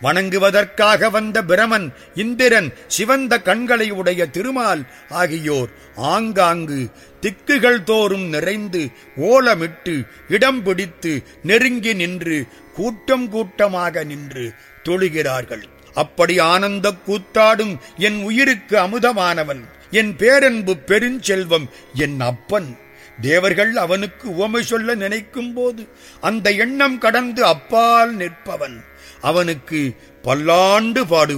வணங்குவதற்காக வந்த பிரமன் இந்திரன் சிவந்த கண்களை உடைய திருமால் ஆகியோர் ஆங்காங்கு திக்குகள் தோறும் நிறைந்து ஓலமிட்டு இடம் பிடித்து நெருங்கி நின்று கூட்டம் கூட்டமாக நின்று தொழுகிறார்கள் அப்படி ஆனந்த கூத்தாடும் என் உயிருக்கு அமுதமானவன் என் பேரன்பு பெருஞ்செல்வம் என் அப்பன் தேவர்கள் அவனுக்கு உவமை சொல்ல நினைக்கும் போது அந்த எண்ணம் கடந்து அப்பால் நிற்பவன் அவனுக்கு பல்லாண்டு பாடு